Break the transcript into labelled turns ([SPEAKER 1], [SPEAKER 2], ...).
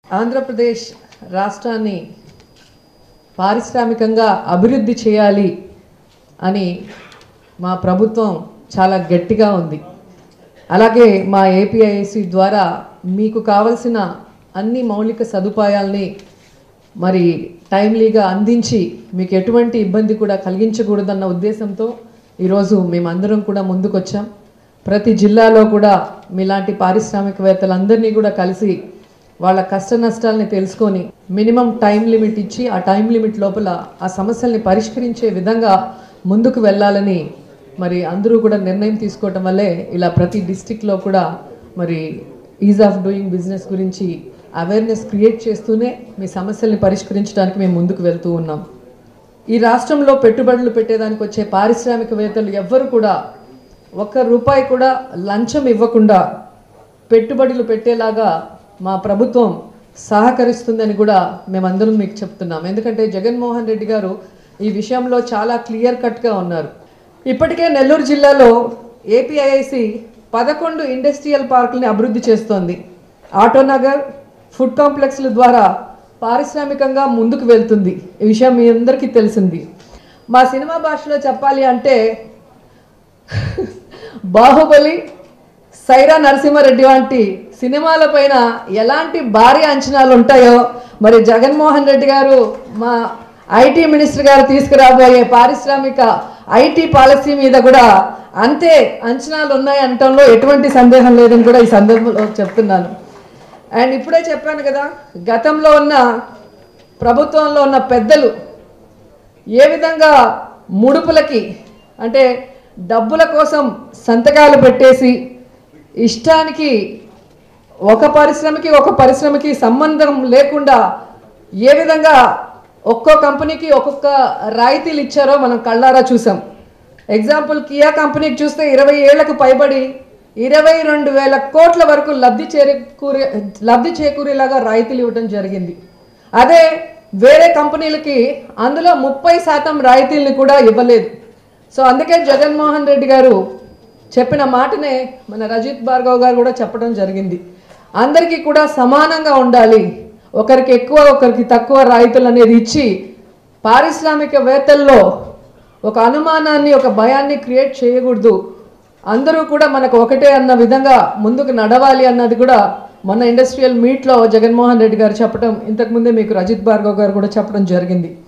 [SPEAKER 1] ఆంధ్రప్రదేశ్ రాష్ట్రాన్ని పారిశ్రామికంగా అభివృద్ధి చేయాలి అని మా ప్రభుత్వం చాలా గట్టిగా ఉంది అలాగే మా ఏపీఐసి ద్వారా మీకు కావలసిన అన్ని మౌలిక సదుపాయాల్ని మరి టైమ్లీగా అందించి మీకు ఎటువంటి ఇబ్బంది కూడా కలిగించకూడదన్న ఉద్దేశంతో ఈరోజు మేమందరం కూడా ముందుకొచ్చాం ప్రతి జిల్లాలో కూడా మీలాంటి పారిశ్రామికవేత్తలందరినీ కూడా కలిసి వాళ్ళ కష్ట నష్టాలని తెలుసుకొని మినిమం టైం లిమిట్ ఇచ్చి ఆ టైం లిమిట్ లోపల ఆ సమస్యల్ని పరిష్కరించే విధంగా ముందుకు వెళ్ళాలని మరి అందరూ కూడా నిర్ణయం తీసుకోవటం వల్లే ఇలా ప్రతి డిస్టిక్లో కూడా మరి ఈజ్ ఆఫ్ డూయింగ్ బిజినెస్ గురించి అవేర్నెస్ క్రియేట్ చేస్తూనే మీ సమస్యల్ని పరిష్కరించడానికి మేము ముందుకు వెళ్తూ ఉన్నాం ఈ రాష్ట్రంలో పెట్టుబడులు పెట్టేదానికి వచ్చే పారిశ్రామికవేత్తలు ఎవ్వరు కూడా ఒక్క రూపాయి కూడా లంచం ఇవ్వకుండా పెట్టుబడులు పెట్టేలాగా మా ప్రభుత్వం సహకరిస్తుందని కూడా మేమందరం మీకు చెప్తున్నాం ఎందుకంటే జగన్మోహన్ రెడ్డి గారు ఈ విషయంలో చాలా క్లియర్ కట్గా ఉన్నారు ఇప్పటికే నెల్లూరు జిల్లాలో ఏపీఐఐసి పదకొండు ఇండస్ట్రియల్ పార్కుల్ని అభివృద్ధి చేస్తోంది ఆటోనగర్ ఫుడ్ కాంప్లెక్స్ల ద్వారా పారిశ్రామికంగా ముందుకు వెళ్తుంది ఈ విషయం మీ అందరికీ తెలిసింది మా సినిమా భాషలో చెప్పాలి అంటే బాహుబలి సైరా నరసింహారెడ్డి వంటి సినిమాల పైన ఎలాంటి భారీ అంచనాలు ఉంటాయో మరి జగన్మోహన్ రెడ్డి గారు మా ఐటీ మినిస్టర్ గారు తీసుకురాబోయే పారిశ్రామిక ఐటీ పాలసీ మీద కూడా అంతే అంచనాలు ఉన్నాయి అనటంలో ఎటువంటి సందేహం లేదని కూడా ఈ సందర్భంలో చెప్తున్నాను అండ్ ఇప్పుడే చెప్పాను కదా గతంలో ఉన్న ప్రభుత్వంలో ఉన్న పెద్దలు ఏ విధంగా ముడుపులకి అంటే డబ్బుల కోసం సంతకాలు పెట్టేసి ఇష్టానికి ఒక పరిశ్రమకి ఒక పరిశ్రమకి సంబంధం లేకుండా ఏ విధంగా ఒక్కో కంపెనీకి ఒక్కొక్క రాయితీలు ఇచ్చారో మనం కళ్ళారా చూసాం ఎగ్జాంపుల్ కియా కంపెనీకి చూస్తే ఇరవై ఏళ్లకు పైబడి ఇరవై రెండు వేల కోట్ల వరకు లబ్ధి చేకూరే లబ్ధి చేకూరేలాగా రాయితీలు ఇవ్వడం జరిగింది అదే వేరే కంపెనీలకి అందులో ముప్పై శాతం రాయితీల్ని కూడా ఇవ్వలేదు సో అందుకే జగన్మోహన్ రెడ్డి గారు చెప్పిన మాటనే మన రజిత్ భార్గవ్ గారు కూడా చెప్పడం జరిగింది అందరికీ కూడా సమానంగా ఉండాలి ఒకరికి ఎక్కువ ఒకరికి తక్కువ రాయితీలు అనేది ఇచ్చి పారిశ్రామికవేత్తల్లో ఒక అనుమానాన్ని ఒక భయాన్ని క్రియేట్ చేయకూడదు అందరూ కూడా మనకు ఒకటే అన్న విధంగా ముందుకు నడవాలి అన్నది కూడా మొన్న ఇండస్ట్రియల్ మీట్లో జగన్మోహన్ రెడ్డి గారు చెప్పడం ఇంతకుముందే మీకు రజిత్ భార్గవ్ గారు కూడా చెప్పడం జరిగింది